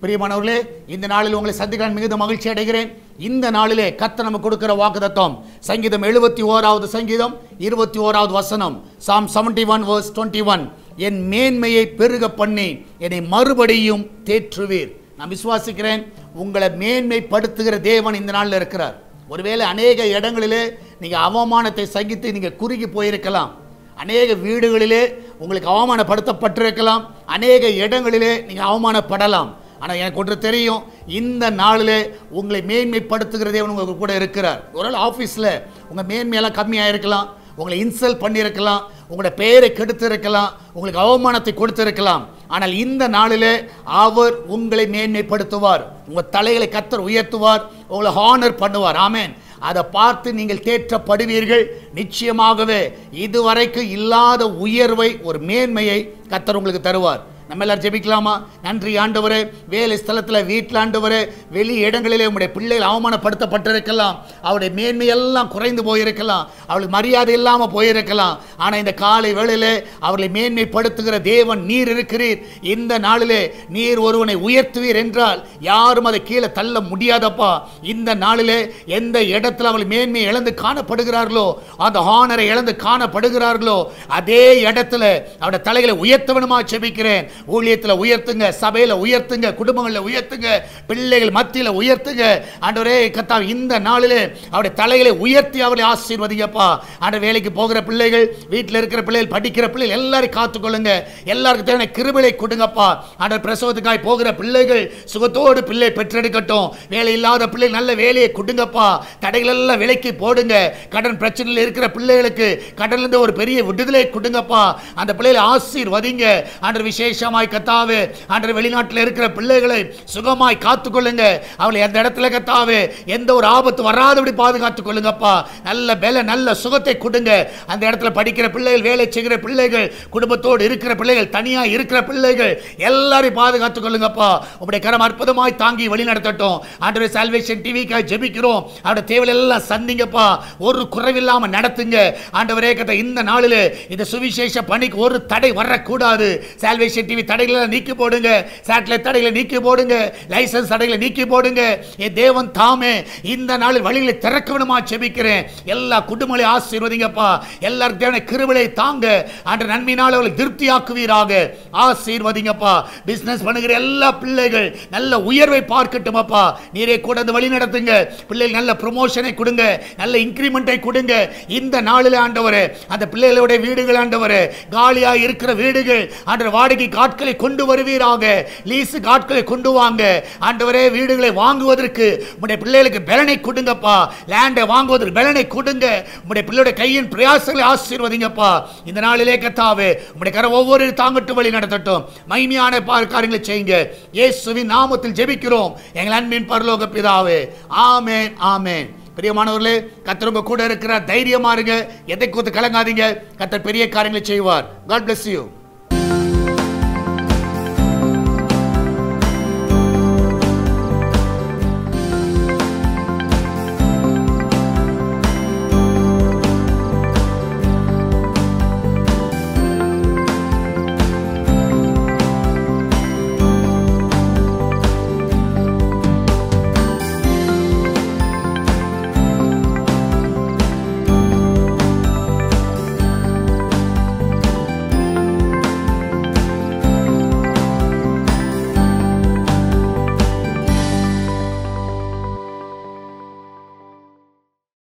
பிரியமானவர்களே இந்த நாளில் உங்களை சந்திக்க மிகுந்த மகிழ்ச்சி அடைகிறேன் இந்த நாளிலே கத்த நமக்கு கொடுக்கிற வாக்குதத்தம் சங்கீதம் எழுபத்தி ஓராவது சங்கீதம் இருபத்தி ஓராவது வசனம் psalm seventy one verse twenty one என் மேன்மையை பெருக பண்ணி என்னை மறுபடியும் தேற்றுவீர் நான் விசுவாசிக்கிறேன் உங்களை மேன்மைப்படுத்துகிற தேவன் இந்த நாளில் இருக்கிறார் ஒருவேளை அநேக இடங்களிலே நீங்கள் அவமானத்தை சகித்து நீங்கள் குறுகி போயிருக்கலாம் அநேக வீடுகளிலே உங்களுக்கு அவமானப்படுத்தப்பட்டிருக்கலாம் அநேக இடங்களிலே நீங்கள் அவமானப்படலாம் ஆனால் எனக்கு ஒன்று தெரியும் இந்த நாளிலே உங்களை மேன்மைப்படுத்துகிற தேவன் உங்களுக்கு கூட இருக்கிறார் ஒரு நாள் ஆஃபீஸில் உங்கள் மேன்மையெல்லாம் கம்மியாக இருக்கலாம் உங்களை இன்சல்ட் பண்ணியிருக்கலாம் உங்களோட பெயரை கெடுத்து இருக்கலாம் உங்களுக்கு அவமானத்தை கொடுத்திருக்கலாம் ஆனால் இந்த நாளிலே அவர் உங்களை மேன்மைப்படுத்துவார் உங்கள் தலைகளை கத்தர் உயர்த்துவார் உங்களை ஹானர் பண்ணுவார் ஆமேன் அதை பார்த்து நீங்கள் தேற்றப்படுவீர்கள் நிச்சயமாகவே இதுவரைக்கும் இல்லாத உயர்வை ஒரு மேன்மையை கத்தர் உங்களுக்கு தருவார் நம்ம எல்லாரும் ஜெபிக்கலாமா நன்றி ஆண்டவரே வேலை ஸ்தலத்தில் வீட்டில் ஆண்டவரே வெளி இடங்களிலே உங்களுடைய பிள்ளைகள் அவமானப்படுத்தப்பட்டிருக்கலாம் அவருடைய மேன்மையெல்லாம் குறைந்து போயிருக்கலாம் அவளுக்கு மரியாதை இல்லாமல் போயிருக்கலாம் ஆனால் இந்த காலை வேளையிலே அவர்களை மேன்மைப்படுத்துகிற தேவன் நீர் இருக்கிறீர் இந்த நாளிலே நீர் ஒருவனை உயர்த்துவீர் என்றால் யாரும் அதை கீழே தள்ள முடியாதப்பா இந்த நாளிலே எந்த இடத்துல அவள் மேன்மை இழந்து காணப்படுகிறார்களோ அந்த ஹானரை இழந்து காணப்படுகிறார்களோ அதே இடத்துல அவருடைய தலைகளை உயர்த்தவனுமா செபிக்கிறேன் ஊழியத்தில் உயர்த்துங்க சபையில் உயர்த்துங்க குடும்பங்களில் உயர்த்துங்க பிள்ளைகள் மத்தியில் உயர்த்துங்க ஆண்டவரே கத்தா இந்த நாளிலே அவருடைய தலைகளை உயர்த்தி அவரை ஆசீர்வதிங்கப்பா ஆண்ட வேலைக்கு போகிற பிள்ளைகள் வீட்டில் இருக்கிற பிள்ளைகள் படிக்கிற பிள்ளைகள் எல்லாரையும் காத்துக்கொள்ளுங்க எல்லாருக்கும் தேவையான கிருபிலை கொடுங்கப்பா ஆண்ட பிரசவத்துக்காய் போகிற பிள்ளைகள் சுகத்தோடு பிள்ளை பெற்றெடுக்கட்டும் வேலை இல்லாத பிள்ளைகள் நல்ல வேலையை கொடுங்கப்பா தடைகள் எல்லாம் விலைக்கு போடுங்க கடன் பிரச்சனையில் இருக்கிற பிள்ளைகளுக்கு கடன்லேருந்து ஒரு பெரிய விடுதலை கொடுங்கப்பா அந்த பிள்ளைகளை ஆசீர்வதிங்க ஆண்டர் விசேஷமாய் கத்தாவே ஆண்டர் வெளிநாட்டில் இருக்கிற பிள்ளைகளை சுகமாய் காத்துக்கொள்ளுங்க அவளை அந்த இடத்துல கத்தாவே எந்த ஒரு ஆபத்து வராதபடி பாதுகாத்துக் கொள்ளுங்கப்பா நல்ல பல நல்ல சுகத்தை கொடுங்க அந்த இடத்துல படிக்கிற பிள்ளைகள் வேலை செய்கிற பிள்ளைகள் குடும்பத்தோடு இருக்கிற பிள்ளைகள் தனியாக இருக்கிற பிள்ளைகள் எல்லாரையும் பாதுகாத்துக் கொள்ளுங்கப்பா உங்களுடைய கரம் அற்புதமாய் தாங்கி வழி நடத்தட்டும் ஆண்டவர் சால்வேஷன் டிவிக்காக ஜெபிக்கிறோம் அவருடைய தேவைகள் எல்லாம் சந்திங்கப்பா ஒரு குறைவில்லாம நடத்துங்க ஆண்டவரே கத்த இந்த நாளில் இந்த சுவிசேஷ பணிக்கு ஒரு தடை வரக்கூடாது சால்வேஷன் டிவி தடைகளை நீக்கி போடுங்க சேட்டலைட் தடைகளை நீக்கி போடுங்க லைசன்ஸ் தடைகளை நீக்கி போடுங்க என் தேவன் தாமே இந்த நாளில் வழிகளை திறக்க வேணுமா செபிக்கிறேன் எல்லா குடும்பங்களையும் ஆசீர்வதிங்கப்பா எல்லாருக்கும் தேவையான கிருவிலை தாங்க அன்று நன்மையினால் அவளை திருப்தியாக்குவீராக ஆசீர்வதிங்கப்பா பிசினஸ் பண்ணுகிற எல்லா பிள்ளைகள் நல்ல உயர்வை பார்க்கட்டுமாப்பா நீரே கூட அந்த வழி நடத்துங்க பிள்ளைகள் நல்ல ப்ரொமோஷனை கொடுங்க நல்ல இன்க்ரிமெண்ட்டை கொடுங்க இந்த நாளில் ஆண்டவரே அந்த பிள்ளைகளுடைய வீடுகள் ஆண்டவரே காலியாக இருக்கிற வீடுகள் ஆண்டவர் வாடகை காட்களை கொண்டு வருவீராக லீஸு காட்களை கொண்டு வாங்க ஆண்டவரே வீடுகளை வாங்குவதற்கு உங்களுடைய பிள்ளைகளுக்கு பலனை கொடுங்கப்பா லேண்டை வாங்குவதற்கு பலனை கொடுங்க உங்களுடைய பிள்ளையுடைய கையின் பிரயாசங்களை ஆசீர்வதிங்கப்பா இந்த நாளிலே கத்தாவே உங்களுடைய கரை ஒவ்வொரு தாங்கட்டும் வழி நடத்தட்டும் மைமையான பா- காரியங்களை செய்யுங்க இயேசுவின் நாமத்தில் ஜெபிக்கிறோம் எங்கள் அன்பின் பரலோக பிதாவே ஆமென் ஆமென் பிரியமானவர்களே கத்தர் உங்க கூட இருக்கிற தைரியமா இருங்க எதை குறித்து கலங்காதீங்க கத்தர் பெரிய காரியங்களை செய்வார் காட் bless you